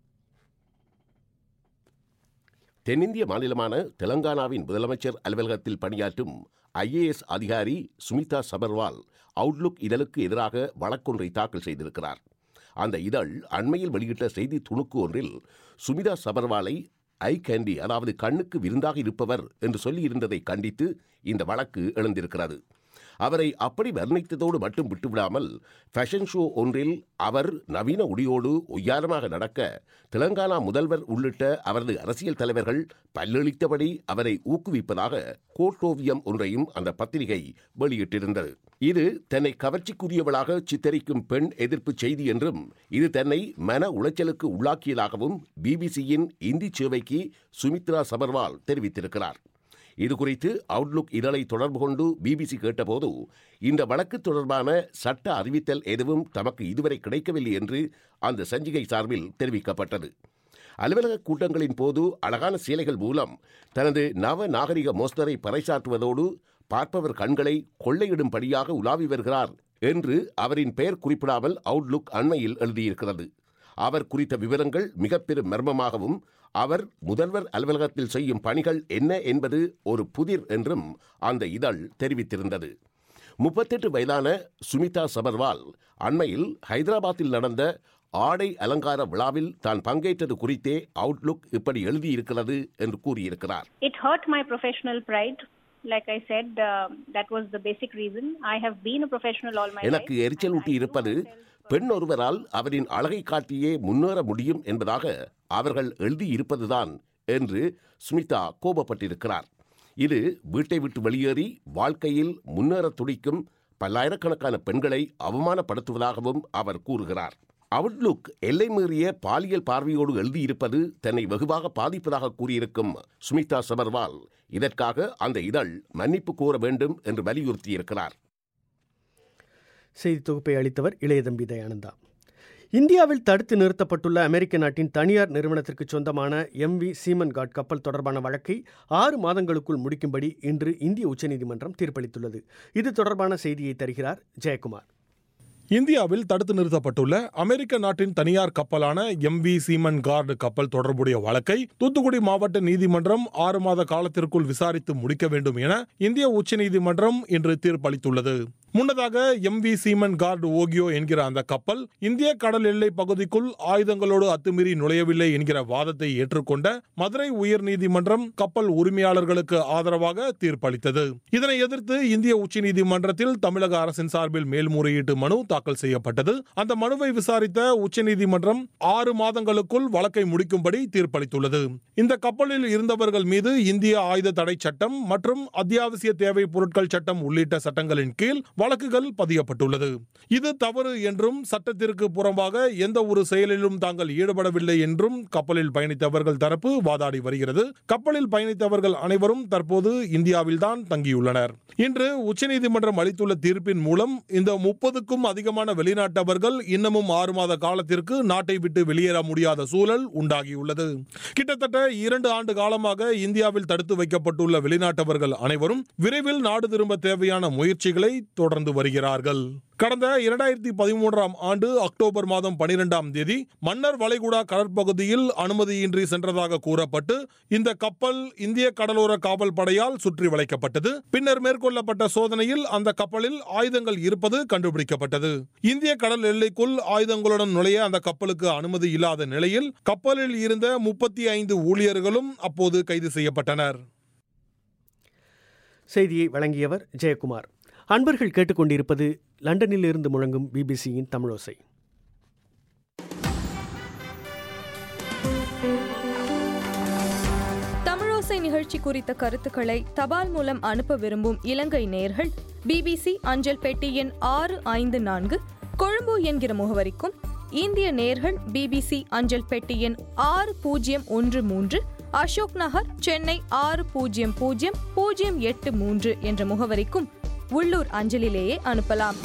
தென்னிந்திய மாநிலமான தெலங்கானாவின் முதலமைச்சர் அலுவலகத்தில் பணியாற்றும் ஐஏஎஸ் அதிகாரி சுமிதா சபர்வால் அவுட்லுக் இதழுக்கு எதிராக வழக்கொன்றை தாக்கல் செய்திருக்கிறார் அந்த இதழ் அண்மையில் வெளியிட்ட செய்தி துணுக்கு ஒன்றில் சுமிதா சபர்வாலை ஐ கேண்டி அதாவது கண்ணுக்கு விருந்தாக இருப்பவர் என்று சொல்லியிருந்ததை கண்டித்து இந்த வழக்கு எழுந்திருக்கிறது அவரை அப்படி வர்ணித்ததோடு மட்டும் விட்டுவிடாமல் ஃபேஷன் ஷோ ஒன்றில் அவர் நவீன உடையோடு ஒய்யாரமாக நடக்க தெலங்கானா முதல்வர் உள்ளிட்ட அவரது அரசியல் தலைவர்கள் பல்லளித்தபடி அவரை ஊக்குவிப்பதாக கோட்டோவியம் ஒன்றையும் அந்த பத்திரிகை வெளியிட்டிருந்தது இது தன்னை கவர்ச்சிக்குரியவளாக சித்தரிக்கும் பெண் எதிர்ப்பு செய்தி என்றும் இது தன்னை மன உளைச்சலுக்கு உள்ளாக்கியதாகவும் பிபிசியின் இந்தி சேவைக்கு சுமித்ரா சபர்வால் தெரிவித்திருக்கிறார் இது குறித்து அவுட்லுக் இதழை தொடர்பு கொண்டு பிபிசி கேட்டபோது இந்த வழக்கு தொடர்பான சட்ட அறிவித்தல் எதுவும் தமக்கு இதுவரை கிடைக்கவில்லை என்று அந்த சஞ்சிகை சார்பில் தெரிவிக்கப்பட்டது அலுவலக கூட்டங்களின் போது அழகான சேலைகள் மூலம் தனது நவ நாகரிக மோஸ்தரை பறைசாற்றுவதோடு பார்ப்பவர் கண்களை கொள்ளையிடும்படியாக உலாவி வருகிறார் என்று அவரின் பெயர் குறிப்பிடாமல் அவுட்லுக் அண்மையில் எழுதியிருக்கிறது அவர் குறித்த விவரங்கள் மிக பெரும் மர்மமாகவும் அவர் முதல்வர் அலுவலகத்தில் செய்யும் பணிகள் என்ன என்பது ஒரு புதிர் என்றும் அந்த இதழ் தெரிவித்திருந்தது முப்பத்தெட்டு வயதான சுமிதா சபர்வால் அண்மையில் ஹைதராபாத்தில் நடந்த ஆடை அலங்கார விழாவில் தான் பங்கேற்றது குறித்தே அவுட்லுக் இப்படி எழுதியிருக்கிறது என்று கூறியிருக்கிறார் It hurt my professional pride. Like I said, uh, that was the basic reason. I have been a professional all my life. எனக்கு எரிச்சல் ஊட்டி இருப்பது பெண் ஒருவரால் அவரின் அழகை காட்டியே முன்னேற முடியும் என்பதாக அவர்கள் எழுதியிருப்பதுதான் என்று ஸ்மிதா கோபப்பட்டிருக்கிறார் இது வீட்டை விட்டு வெளியேறி வாழ்க்கையில் முன்னேற துடிக்கும் பல்லாயிரக்கணக்கான பெண்களை அவமானப்படுத்துவதாகவும் அவர் கூறுகிறார் அவுட்லுக் எல்லை மீறிய பாலியல் பார்வையோடு எழுதியிருப்பது தன்னை வெகுவாக பாதிப்பதாக கூறியிருக்கும் சுமிதா சபர்வால் இதற்காக அந்த இதழ் மன்னிப்பு கோர வேண்டும் என்று வலியுறுத்தியிருக்கிறார் செய்தி தொகுப்பை அளித்தவர் இளையதம்பி தயானந்தா இந்தியாவில் தடுத்து நிறுத்தப்பட்டுள்ள அமெரிக்க நாட்டின் தனியார் நிறுவனத்திற்கு சொந்தமான எம்வி சீமன் காட் கப்பல் தொடர்பான வழக்கை ஆறு மாதங்களுக்குள் முடிக்கும்படி இன்று இந்திய உச்சநீதிமன்றம் தீர்ப்பளித்துள்ளது இது தொடர்பான செய்தியை தருகிறார் ஜெயக்குமார் இந்தியாவில் தடுத்து நிறுத்தப்பட்டுள்ள அமெரிக்க நாட்டின் தனியார் கப்பலான எம்வி சீமன் கார்டு கப்பல் தொடர்புடைய வழக்கை தூத்துக்குடி மாவட்ட நீதிமன்றம் ஆறு மாத காலத்திற்குள் விசாரித்து முடிக்க வேண்டும் என இந்திய உச்சநீதிமன்றம் இன்று தீர்ப்பளித்துள்ளது முன்னதாக எம்வி சீமன் கார்டு ஓகியோ என்கிற அந்த கப்பல் இந்திய கடல் எல்லை பகுதிக்குள் ஆயுதங்களோடு அத்துமீறி நுழையவில்லை என்கிற வாதத்தை ஏற்றுக்கொண்ட மதுரை உயர்நீதிமன்றம் கப்பல் உரிமையாளர்களுக்கு ஆதரவாக தீர்ப்பளித்தது இதனை எதிர்த்து இந்திய உச்சநீதிமன்றத்தில் தமிழக அரசின் சார்பில் மேல்முறையீட்டு மனு தாக்கல் செய்யப்பட்டது அந்த மனுவை விசாரித்த உச்சநீதிமன்றம் ஆறு மாதங்களுக்குள் வழக்கை முடிக்கும்படி தீர்ப்பளித்துள்ளது இந்த கப்பலில் இருந்தவர்கள் மீது இந்திய ஆயுத தடை சட்டம் மற்றும் அத்தியாவசிய தேவை பொருட்கள் சட்டம் உள்ளிட்ட சட்டங்களின் கீழ் வழக்குகள் பதியப்பட்டுள்ளது இது தவறு என்றும் சட்டத்திற்கு புறம்பாக எந்த ஒரு செயலிலும் தாங்கள் ஈடுபடவில்லை என்றும் கப்பலில் பயணித்தவர்கள் தரப்பு வாதாடி வருகிறது கப்பலில் பயணித்தவர்கள் அனைவரும் தற்போது இந்தியாவில்தான் தங்கியுள்ளனர் இன்று உச்சநீதிமன்றம் அளித்துள்ள தீர்ப்பின் மூலம் இந்த முப்பதுக்கும் அதிகமான வெளிநாட்டவர்கள் இன்னமும் ஆறு மாத காலத்திற்கு நாட்டை விட்டு வெளியேற முடியாத சூழல் உண்டாகியுள்ளது கிட்டத்தட்ட இரண்டு ஆண்டு காலமாக இந்தியாவில் தடுத்து வைக்கப்பட்டுள்ள வெளிநாட்டவர்கள் அனைவரும் விரைவில் நாடு திரும்ப தேவையான முயற்சிகளை தொடர்ந்து வருகிறார்கள் கடந்த இரண்டாயிரத்தி பதிமூன்றாம் ஆண்டு அக்டோபர் மாதம் பனிரெண்டாம் தேதி மன்னர் வளைகுடா கடற்பகுதியில் அனுமதியின்றி சென்றதாக கூறப்பட்டு இந்த கப்பல் இந்திய கடலோர காவல் படையால் சுற்றி வளைக்கப்பட்டது பின்னர் மேற்கொள்ளப்பட்ட சோதனையில் அந்த கப்பலில் ஆயுதங்கள் இருப்பது கண்டுபிடிக்கப்பட்டது இந்திய கடல் எல்லைக்குள் ஆயுதங்களுடன் நுழைய அந்த கப்பலுக்கு அனுமதி இல்லாத நிலையில் கப்பலில் இருந்த முப்பத்தி ஐந்து ஊழியர்களும் அப்போது கைது செய்யப்பட்டனர் செய்தியை வழங்கியவர் ஜெயக்குமார் அன்பர்கள் கேட்டுக்கொண்டிருப்பது லண்டனில் இருந்து முழங்கும் பிபிசியின் தமிழோசை தமிழோசை நிகழ்ச்சி குறித்த கருத்துக்களை தபால் மூலம் அனுப்ப விரும்பும் இலங்கை நேயர்கள் பிபிசி அஞ்சல் பெட்டி எண் ஆறு ஐந்து நான்கு கொழும்பு என்கிற முகவரிக்கும் இந்திய நேர்கள் பிபிசி அஞ்சல் பெட்டி எண் ஆறு பூஜ்ஜியம் ஒன்று மூன்று அசோக் நகர் சென்னை ஆறு பூஜ்ஜியம் பூஜ்ஜியம் பூஜ்ஜியம் எட்டு மூன்று என்ற முகவரிக்கும் உள்ளூர் அஞ்சலிலேயே அனுப்பலாம்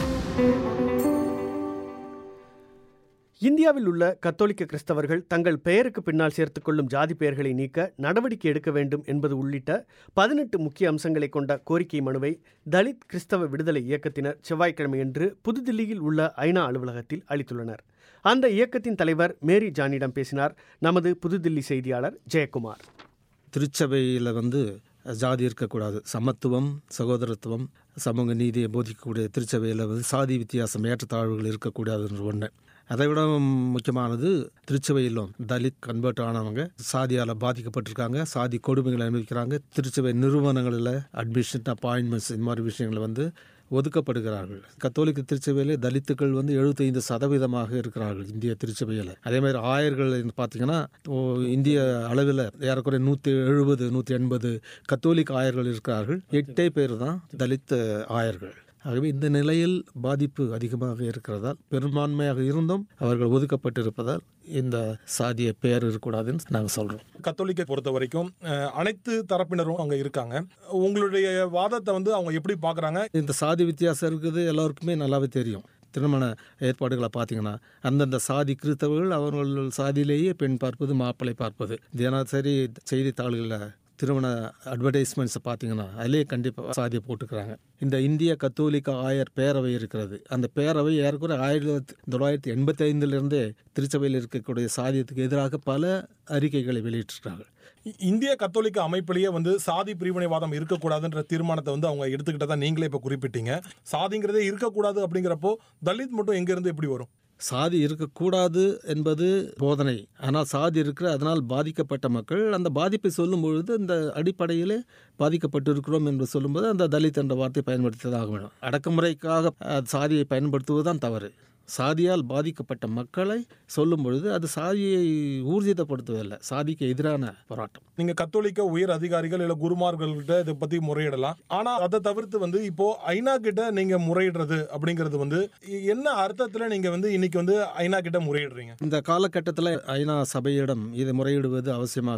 இந்தியாவில் உள்ள கத்தோலிக்க கிறிஸ்தவர்கள் தங்கள் பெயருக்கு பின்னால் சேர்த்துக் கொள்ளும் ஜாதி பெயர்களை நீக்க நடவடிக்கை எடுக்க வேண்டும் என்பது உள்ளிட்ட பதினெட்டு முக்கிய அம்சங்களை கொண்ட கோரிக்கை மனுவை தலித் கிறிஸ்தவ விடுதலை இயக்கத்தினர் செவ்வாய்க்கிழமையன்று புதுதில்லியில் உள்ள ஐநா அலுவலகத்தில் அளித்துள்ளனர் அந்த இயக்கத்தின் தலைவர் மேரி ஜானிடம் பேசினார் நமது புதுதில்லி செய்தியாளர் ஜெயக்குமார் திருச்சபையில் வந்து ஜாதி இருக்கக்கூடாது சமத்துவம் சகோதரத்துவம் சமூக நீதியை போதிக்கக்கூடிய திருச்சபையில் வந்து சாதி வித்தியாசம் ஏற்றத்தாழ்வுகள் இருக்கக்கூடாதுன்ற ஒன்று அதை விட முக்கியமானது திருச்சபையிலும் தலித் கன்வெர்ட் ஆனவங்க சாதியால் பாதிக்கப்பட்டிருக்காங்க சாதி கொடுமைகளை அனுபவிக்கிறாங்க திருச்சபை நிறுவனங்களில் அட்மிஷன் அப்பாயின்மெண்ட்ஸ் இந்த மாதிரி விஷயங்களை வந்து ஒதுக்கப்படுகிறார்கள் கத்தோலிக்க திருச்சபையிலே தலித்துக்கள் வந்து எழுபத்தைந்து சதவீதமாக இருக்கிறார்கள் இந்திய திருச்சபையில் அதே மாதிரி ஆயர்கள் பார்த்தீங்கன்னா இந்திய அளவில் ஏறக்குறைய நூற்றி எழுபது நூற்றி எண்பது கத்தோலிக்க ஆயர்கள் இருக்கிறார்கள் எட்டே பேர் தான் தலித் ஆயர்கள் ஆகவே இந்த நிலையில் பாதிப்பு அதிகமாக இருக்கிறதால் பெரும்பான்மையாக இருந்தும் அவர்கள் ஒதுக்கப்பட்டிருப்பதால் இந்த சாதிய பெயர் இருக்கக்கூடாதுன்னு நாங்கள் சொல்கிறோம் கத்தோலிக்க பொறுத்த வரைக்கும் அஹ், அனைத்து தரப்பினரும் அங்கே இருக்காங்க உங்களுடைய வாதத்தை வந்து அவங்க எப்படி பார்க்குறாங்க இந்த சாதி வித்தியாசம் இருக்குது எல்லாருக்குமே நல்லாவே தெரியும் திருமண ஏற்பாடுகளை பார்த்தீங்கன்னா அந்தந்த சாதி கிறித்தவர்கள் அவர்கள் சாதியிலேயே பெண் பார்ப்பது மாப்பிள்ளை பார்ப்பது தினசரி செய்தித்தாள்களில் திருமண அட்வர்டைஸ்மெண்ட்ஸை பார்த்தீங்கன்னா அதிலே கண்டிப்பாக சாதியை போட்டுக்கிறாங்க இந்த இந்திய கத்தோலிக்க ஆயர் பேரவை இருக்கிறது அந்த பேரவை ஏறக்குறைய ஆயிரத்தி தொள்ளாயிரத்தி எண்பத்தி ஐந்துலேருந்தே திருச்சபையில் இருக்கக்கூடிய சாதியத்துக்கு எதிராக பல அறிக்கைகளை வெளியிட்டிருக்கிறார்கள் இ- இந்திய கத்தோலிக்க அமைப்பிலேயே வந்து சாதி பிரிவினைவாதம் இருக்கக்கூடாதுன்ற தீர்மானத்தை வந்து அவங்க எடுத்துக்கிட்டதா நீங்களே இப்போ குறிப்பிட்டீங்க சாதிங்கிறதே இருக்கக்கூடாது அப்படிங்கிறப்போ தலித் மட்டும் எங்கேருந்து எப்படி வரும் சாதி இருக்கக்கூடாது என்பது போதனை ஆனால் சாதி இருக்கிற அதனால் பாதிக்கப்பட்ட மக்கள் அந்த பாதிப்பை சொல்லும் பொழுது இந்த அடிப்படையிலே பாதிக்கப்பட்டிருக்கிறோம் என்று சொல்லும்போது அந்த தலித் என்ற வார்த்தையை பயன்படுத்தியதாக வேணும் அடக்குமுறைக்காக அஹ், சாதியை பயன்படுத்துவதுதான் தவறு சாதியால் பாதிக்கப்பட்ட மக்களை சொல்லும் பொழுது அது சாதியை ஊர்ஜிதப்படுத்துவதில்லை சாதிக்கு எதிரான போராட்டம் நீங்க கத்தோலிக்க உயர் அதிகாரிகள் இல்ல குருமார்கள்கிட்ட இதை பத்தி முறையிடலாம் ஆனா அதை தவிர்த்து வந்து இப்போ ஐநா கிட்ட நீங்க முறையிடுறது அப்படிங்கிறது வந்து இ- என்ன அர்த்தத்துல நீங்க வந்து இன்னைக்கு வந்து ஐநா கிட்ட முறையிடுறீங்க இந்த காலகட்டத்தில் ஐநா சபையிடம் இதை முறையிடுவது அவசியமாக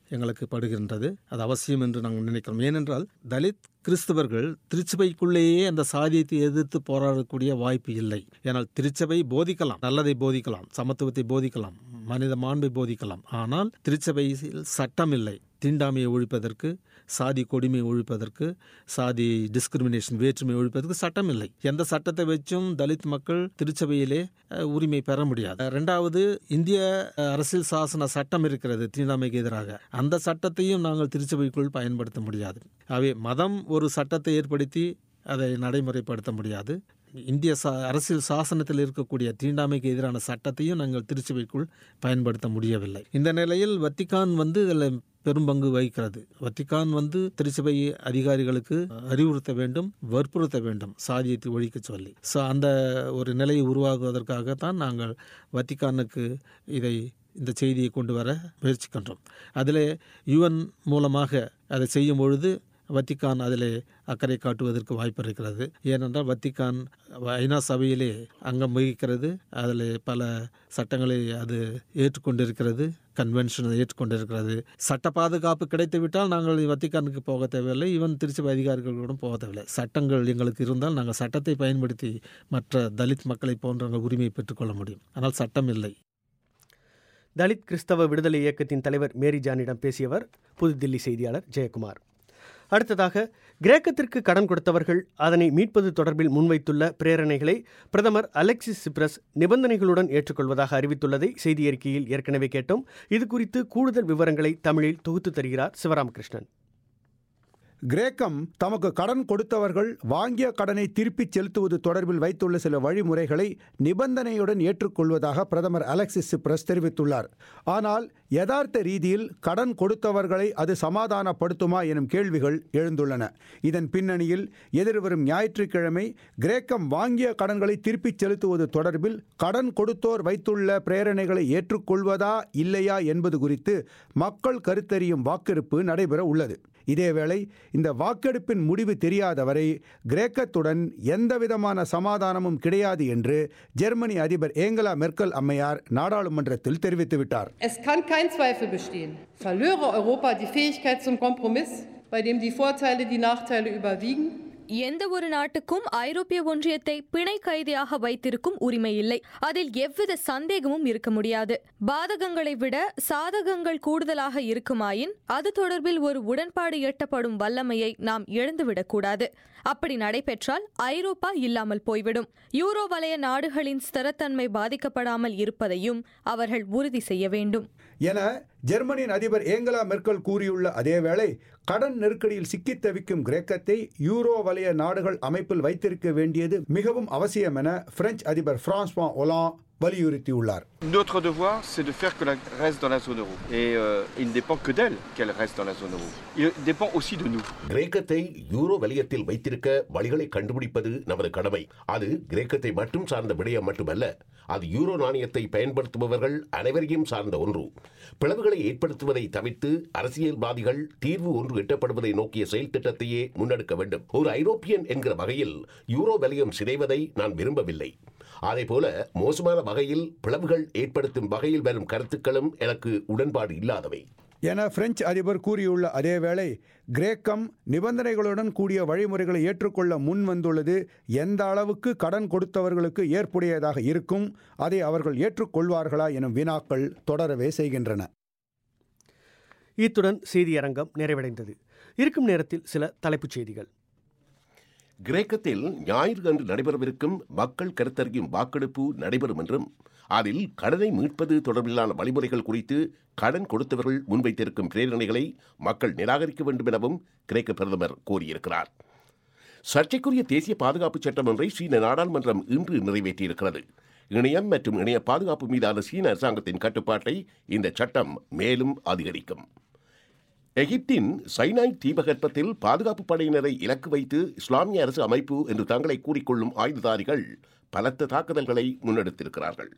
எங்களுக்கு படுகின்றது அது அவசியம் என்று நாங்கள் நினைக்கிறோம் ஏனென்றால் தலித் கிறிஸ்தவர்கள் திருச்சபைக்குள்ளேயே அந்த சாதியத்தை எதிர்த்து போராடக்கூடிய வாய்ப்பு இல்லை ஏனால் திருச்சபை போதிக்கலாம் நல்லதை போதிக்கலாம் சமத்துவத்தை போதிக்கலாம் மனித மாண்பை போதிக்கலாம் ஆனால் திருச்சபையில் சட்டம் இல்லை தீண்டாமையை ஒழிப்பதற்கு சாதி கொடுமையை ஒழிப்பதற்கு சாதி டிஸ்கிரிமினேஷன் வேற்றுமை ஒழிப்பதற்கு சட்டம் இல்லை எந்த சட்டத்தை வச்சும் தலித் மக்கள் திருச்சபையிலே அஹ், உரிமை பெற முடியாது ரெண்டாவது இந்திய அஹ், அரசியல் சாசன சட்டம் இருக்கிறது தீண்டாமைக்கு எதிராக அந்த சட்டத்தையும் நாங்கள் திருச்சபைக்குள் பயன்படுத்த முடியாது ஆகவே மதம் ஒரு சட்டத்தை ஏற்படுத்தி அதை நடைமுறைப்படுத்த முடியாது இந்திய சா அரசியல் சாசனத்தில் இருக்கக்கூடிய தீண்டாமைக்கு எதிரான சட்டத்தையும் நாங்கள் திருச்சபைக்குள் பயன்படுத்த முடியவில்லை இந்த நிலையில் வத்திக்கான் வந்து இதில் பெரும்பங்கு வகிக்கிறது வத்திக்கான் வந்து திருச்சபை அதிகாரிகளுக்கு அறிவுறுத்த வேண்டும் வற்புறுத்த வேண்டும் சாதியத்தை ஒழிக்க சொல்லி ஸோ அந்த ஒரு நிலையை உருவாக்குவதற்காகத்தான் நாங்கள் வத்திக்கானுக்கு இதை இந்த செய்தியை கொண்டு வர முயற்சிக்கின்றோம் அதில் யுஎன் மூலமாக அதை செய்யும் பொழுது வத்திக்கான் அதில் அக்கறை காட்டுவதற்கு வாய்ப்பு இருக்கிறது ஏனென்றால் வத்திக்கான் ஐநா சபையிலே அங்கம் வகிக்கிறது அதில் பல சட்டங்களை அது ஏற்றுக்கொண்டிருக்கிறது கன்வென்ஷனை ஏற்றுக்கொண்டிருக்கிறது சட்ட பாதுகாப்பு கிடைத்துவிட்டால் நாங்கள் வத்திக்கானுக்கு போக தேவையில்லை ஈவன் திருச்சபை அதிகாரிகளுடன் போக தேவையில்லை சட்டங்கள் எங்களுக்கு இருந்தால் நாங்கள் சட்டத்தை பயன்படுத்தி மற்ற தலித் மக்களை போன்ற உரிமையை பெற்றுக்கொள்ள முடியும் ஆனால் சட்டம் இல்லை தலித் கிறிஸ்தவ விடுதலை இயக்கத்தின் தலைவர் மேரி ஜானிடம் பேசியவர் புதுதில்லி செய்தியாளர் ஜெயக்குமார் அடுத்ததாக கிரேக்கத்திற்கு கடன் கொடுத்தவர்கள் அதனை மீட்பது தொடர்பில் முன்வைத்துள்ள பிரேரணைகளை பிரதமர் அலெக்சிஸ் சிப்ரஸ் நிபந்தனைகளுடன் ஏற்றுக்கொள்வதாக அறிவித்துள்ளதை செய்தி அறிக்கையில் ஏற்கனவே கேட்டோம் இது குறித்து கூடுதல் விவரங்களை தமிழில் தொகுத்து தருகிறார் சிவராமகிருஷ்ணன் கிரேக்கம் தமக்கு கடன் கொடுத்தவர்கள் வாங்கிய கடனை திருப்பிச் செலுத்துவது தொடர்பில் வைத்துள்ள சில வழிமுறைகளை நிபந்தனையுடன் ஏற்றுக்கொள்வதாக பிரதமர் அலெக்சிஸ் சிப்ரஸ் தெரிவித்துள்ளார் ஆனால் யதார்த்த ரீதியில் கடன் கொடுத்தவர்களை அது சமாதானப்படுத்துமா எனும் கேள்விகள் எழுந்துள்ளன இதன் பின்னணியில் எதிர்வரும் ஞாயிற்றுக்கிழமை கிரேக்கம் வாங்கிய கடன்களை திருப்பிச் செலுத்துவது தொடர்பில் கடன் கொடுத்தோர் வைத்துள்ள பிரேரணைகளை ஏற்றுக்கொள்வதா இல்லையா என்பது குறித்து மக்கள் கருத்தறியும் வாக்கெடுப்பு நடைபெற உள்ளது இதேவேளை இந்த வாக்கெடுப்பின் முடிவு தெரியாதவரை கிரேக்கத்துடன் எந்தவிதமான சமாதானமும் கிடையாது என்று ஜெர்மனி அதிபர் ஏங்கலா மெர்க்கல் அம்மையார் நாடாளுமன்றத்தில் தெரிவித்துவிட்டார் Es kann kein Zweifel bestehen. Verlöre Europa die Fähigkeit zum Kompromiss, bei dem die Vorteile die Nachteile überwiegen, எந்த ஒரு நாட்டுக்கும் ஐரோப்பிய ஒன்றியத்தை பிணை கைதியாக வைத்திருக்கும் உரிமை இல்லை அதில் எவ்வித சந்தேகமும் இருக்க முடியாது பாதகங்களை விட சாதகங்கள் கூடுதலாக இருக்குமாயின் அது தொடர்பில் ஒரு உடன்பாடு எட்டப்படும் வல்லமையை நாம் இழந்துவிடக்கூடாது அப்படி நடைபெற்றால் ஐரோப்பா இல்லாமல் போய்விடும் யூரோ வலய நாடுகளின் ஸ்திரத்தன்மை பாதிக்கப்படாமல் இருப்பதையும் அவர்கள் உறுதி செய்ய வேண்டும் என ஜெர்மனியின் அதிபர் ஏங்கலா மெர்க்கல் கூறியுள்ள அதேவேளை கடன் நெருக்கடியில் சிக்கித் தவிக்கும் கிரேக்கத்தை யூரோ வலய நாடுகள் அமைப்பில் வைத்திருக்க வேண்டியது மிகவும் அவசியம் என பிரெஞ்சு அதிபர் பிரான்ஸ்வா ஒலான் வலியுறுத்தியுள்ளார் Notre devoir, c'est de faire que la reste dans la zone euro. Et euh, il ne dépend que d'elle qu'elle reste dans la zone euro. Il dépend aussi de nous. கிரேக்கத்தை euro வலயத்தில் வைத்திருக்க வழிகளை கண்டுபிடிப்பது நமது கடமை அது கிரேக்கத்தை மட்டும் சார்ந்த விடயம் மட்டுமல்ல அது யூரோ நாணயத்தை பயன்படுத்துபவர்கள் அனைவரையும் சார்ந்த ஒன்று பிளவுகளை ஏற்படுத்துவதை தவிர்த்து அரசியல்வாதிகள் தீர்வு ஒன்று எட்டப்படுவதை நோக்கிய செயல் திட்டத்தையே முன்னெடுக்க வேண்டும் ஒரு ஐரோப்பியன் என்கிற வகையில் யூரோ வலயம் சிதைவதை நான் விரும்பவில்லை அதேபோல மோசமான வகையில் பிளவுகள் ஏற்படுத்தும் வகையில் வரும் கருத்துக்களும் எனக்கு உடன்பாடு இல்லாதவை என பிரெஞ்சு அதிபர் கூறியுள்ள அதேவேளை கிரேக்கம் நிபந்தனைகளுடன் கூடிய வழிமுறைகளை ஏற்றுக்கொள்ள முன் வந்துள்ளது எந்த அளவுக்கு கடன் கொடுத்தவர்களுக்கு ஏற்புடையதாக இருக்கும் அதை அவர்கள் ஏற்றுக்கொள்வார்களா எனும் வினாக்கள் தொடரவே செய்கின்றன இத்துடன் செய்தியரங்கம் நிறைவடைந்தது இருக்கும் நேரத்தில் சில தலைப்புச் செய்திகள் கிரேக்கத்தில் ஞாயிறு அன்று நடைபெறவிருக்கும் மக்கள் கருத்தறியும் வாக்கெடுப்பு நடைபெறும் என்றும் அதில் கடனை மீட்பது தொடர்பிலான வழிமுறைகள் குறித்து கடன் கொடுத்தவர்கள் முன்வைத்திருக்கும் பிரேரணைகளை மக்கள் நிராகரிக்க வேண்டும் எனவும் கிரேக்க பிரதமர் கூறியிருக்கிறார் சர்ச்சைக்குரிய தேசிய பாதுகாப்பு சட்டம் ஒன்றை சீன நாடாளுமன்றம் இன்று நிறைவேற்றியிருக்கிறது இணையம் மற்றும் இணைய பாதுகாப்பு மீதான சீன அரசாங்கத்தின் கட்டுப்பாட்டை இந்த சட்டம் மேலும் அதிகரிக்கும் எகிப்தின் சைனாய் தீபகற்பத்தில் பாதுகாப்பு படையினரை இலக்கு வைத்து இஸ்லாமிய அரசு அமைப்பு என்று தங்களை கூறிக்கொள்ளும் ஆயுததாரிகள் பலத்த தாக்குதல்களை முன்னெடுத்திருக்கிறார்கள்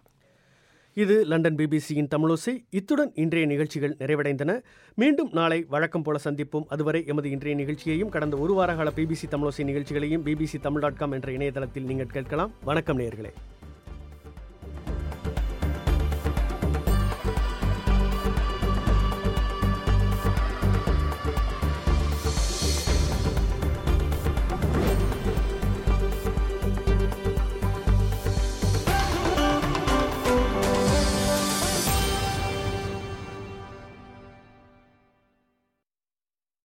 இது லண்டன் பிபிசியின் தமிழோசை இத்துடன் இன்றைய நிகழ்ச்சிகள் நிறைவடைந்தன மீண்டும் நாளை வழக்கம் போல சந்திப்போம் அதுவரை எமது இன்றைய நிகழ்ச்சியையும் கடந்த ஒரு வார கால பிபிசி தமிழோசை நிகழ்ச்சிகளையும் பிபிசி தமிழ் டாட் காம் என்ற இணையதளத்தில் நீங்கள் கேட்கலாம் வணக்கம் நேயர்களே